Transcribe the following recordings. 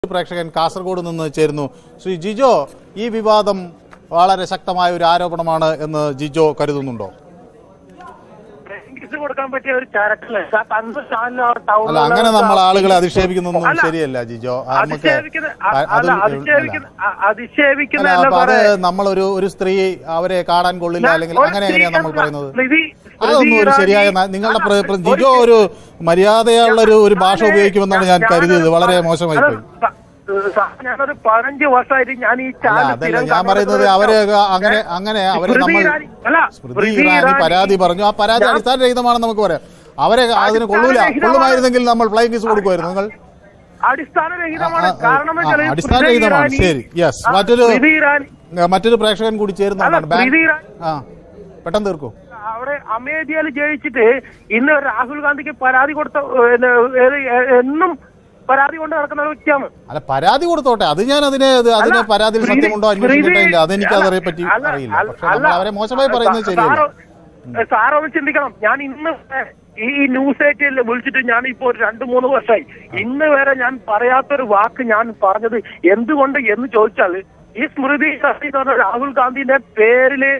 പ്രേക്ഷകൻ കാസർഗോഡ് നിന്ന് ചേരുന്നു ശ്രീ ജിജോ ഈ വിവാദം വളരെ ശക്തമായ ഒരു ആരോപണമാണ് എന്ന് ജിജോ കരുതുന്നുണ്ടോ ബ്രേക്കിംഗ് കൊടുക്കാൻ പറ്റിയ ഒരു ചരക്കല്ലേ സാർ തന്റെ ചാനൽ ടൗൺ അല്ല അങ്ങനെ നമ്മൾ ആളുകളെ അധിക്ഷേപിക്കുന്നൊന്നും അല്ല. ശരിയല്ല ജിജോ ആ, നമുക്ക് അധിക്ഷേപിക്കുന്ന അ- അ- അല്ല അത് അധിക്ഷേപിക്കുന്ന അ- അധിക്ഷേപിക്കുന്ന അല്ല, അല്ല അപ്പൊ അത് പറയാ. നമ്മളൊരു ഒരു സ്ത്രീ അവരെ കാണാൻ കൊള്ളില്ല ഞാൻ അല്ലെങ്കിൽ ഒരു അങ്ങനെ എങ്ങനെയാ നമ്മൾ സ്ത്രീ പറയുന്നത് സ്മൃതി- അതൊന്നും ഒരു സ്മൃതി ശരിയായ ഇറാനി- ന- നിങ്ങളുടെ അല്ല, പ്ര- പ്ര- ഒരു ജിജോ ഒരു മര്യാദയുള്ള ഒരു ഒരു ഭാഷ ഞാന് ഉപയോഗിക്കുമെന്നാണ് ഞാൻ ഞാനൊരു കരുതിയത് വളരെ പ- മോശമായി പോയി അല്ല, സ- സ- ഞാനൊരു പതിനഞ്ച് വർഷമായിട്ട് ഞാൻ ഈ അല്ല ചാനൽ അതല്ല സ്ഥിരം ഞാൻ പറയുന്നത് കാണുന്നത് അവര് അങ്ങനെ അങ്ങനെ അവര് സ്മൃതി നമ്മൾ ഇറാനി- അല്ല, സ്മൃതി സ്മൃതി ഇറാനി ഇറാനി- പരാതി പറഞ്ഞു ആ പരാതി ഞാൻ- അടിസ്ഥാനരഹിതമാണെന്ന് നമുക്ക് പറയാം അവരെ അതിന് കൊള്ളൂല അടിസ്ഥാനരഹിതമാണ്. കൊള്ളുമായിരുന്നെങ്കിൽ നമ്മൾ ഫ്ലൈങ് കേസ് കൊടുക്കുമായിരുന്നു നിങ്ങൾ അടിസ്ഥാനരഹിതമാണ് ആ, ആ, കാരണം എന്ന് ആ, വെച്ചാൽ അടിസ്ഥാനരഹിതമാണ്. സ്മൃതി ശരി. Yes. ആ, മറ്റൊരു- സ്മൃതി ഇറാനി ഏ, മറ്റൊരു പ്രേക്ഷകൻ കൂടി അല്ല ചേരുന്നതാണ് ബാങ്ക് സ്മൃതി ഇറാനി ആ പെട്ടെന്ന് തീർക്കൂ അവിടെ അമേഠിയയിൽ ജയിച്ചിട്ട് ഇന്ന് രാഹുൽ ഗാന്ധിക്ക് പരാതി കൊടുത്ത ഏ, ഏത് ഏ- എന്നും പരാതി കൊണ്ട് നടക്കുന്ന ഒരു വ്യക്തിയാണ് അല്ല പരാതി കൊടുത്തോട്ടെ അത് ഞാൻ അതിന് ഇത് അതിന് അല്ല, പരാതിയിൽ പ്രീതി- സത്യമുണ്ടോ അന്വേഷിക്കട്ടെ പ്രീതി- ഇല്ല അതെനിക്ക് അല്ല, അതറിയെ പറ്റി അല്ല, അറിയില്ല അല്ല, പക്ഷെ നമ്മൾ അവരെ മോശമായി പറയുന്നത് സാ- ശരിയല്ല സാറ് സാർ ഒന്ന് ചിന്തിക്കണം ഞാൻ ഇന്ന് വരെ ഈ ന്യൂസ് എയ്റ്റിൽ വിളിച്ചിട്ട് ഞാൻ ഇപ്പോ ഒരു രണ്ട് മൂന്ന് വർഷമായി ഇന്ന് വരെ ഞാൻ പറയാത്തൊരു വാക്ക് ഞാൻ പറഞ്ഞത് എന്തുകൊണ്ട് എന്ന് ചോദിച്ചാൽ ഈ സ്മൃതി ഇറാനി എന്ന് പറഞ്ഞ രാഹുൽ ഗാന്ധിന്റെ പേരില്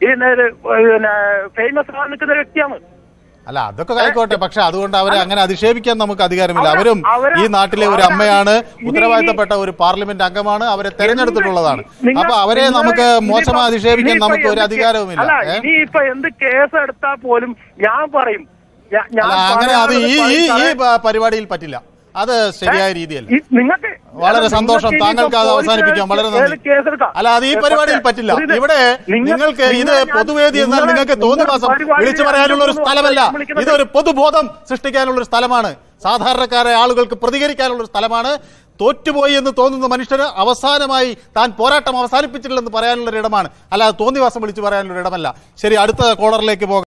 പിന്നെ ഫേമസ് ആയി നിൽക്കുന്ന ഒരു വ്യക്തിയാണ് അല്ല അതൊക്കെ ആയിക്കോട്ടെ പക്ഷെ അതുകൊണ്ട് അവരെ അങ്ങനെ അധിക്ഷേപിക്കാൻ നമുക്ക് അധികാരമില്ല അവരെ- അവരും അവരെ- ഈ നാട്ടിലെ ഒരു അവരെ- അമ്മയാണ് ഇനി- ഉത്തരവാദിത്തപ്പെട്ട ഒരു പാർലമെന്റ് അംഗമാണ് അവരെ തെരഞ്ഞെടുത്തിട്ടുള്ളതാണ് നിങ്ങൾ- അപ്പൊ അവരെ നിങ്ങൾ- നമുക്ക് മോശമായി അധിക്ഷേപിക്കാൻ ഇനിയിപ്പോ നമുക്ക് ഒരു എന്ത് അധികാരവുമില്ല അല്ല ഏ? ഇനിയിപ്പോ എന്ത് കേസ് എടുത്താൽ പോലും ഞാൻ പറയും ഞാ- ഞാൻ അല്ല അങ്ങനെ അത് ഈ പറയാനുള്ളത് ഈ ഈ പറയും. പ- പരിപാടിയിൽ പറ്റില്ല അത് ശരിയായ രീതിയല്ല ഈ- നിങ്ങൾക്ക് വളരെ സന്തോഷം. നിങ്ങൾക്ക് താങ്കൾക്ക് അത് ഇനിയിപ്പോ അവസാനിപ്പിക്കാം. വളരെ പോലീസ് നന്ദി. കേസെടുക്കാം. അല്ല അത് ഈ പരിപാടിയിൽ പറ്റില്ല ഇത് ഇവിടെ നിങ്ങൾ- നിങ്ങൾക്ക് ഇത് നിങ്ങളെ ഞാൻ- പൊതുവേദി എന്നാൽ നിങ്ങളെ- നിങ്ങൾക്ക് തോന്നിയ മാസം നിങ്ങളുടെ പരിപാടിയിൽ വിളിച്ചു പറയാനുള്ള ഒരു ഞാൻ സ്ഥലമല്ല വിളിക്കുന്നത് ഇതൊരു പൊതുബോധം സൃഷ്ടിക്കാനുള്ള ഒരു സ്ഥലമാണ് സാധാരണക്കാരെ ആളുകൾക്ക് പ്രതികരിക്കാനുള്ള ഒരു സ്ഥലമാണ് തോറ്റുപോയി എന്ന് തോന്നുന്ന മനുഷ്യന് അവസാനമായി താൻ പോരാട്ടം അവസാനിപ്പിച്ചിട്ടില്ലെന്ന് പറയാനുള്ള ഒരു ഇടമാണ് അല്ലാതെ തോന്നിവാസം വിളിച്ചു പറയാനുള്ള ഒരു ഇടമല്ല ശരി അടുത്ത കോളറിലേക്ക് പോകാം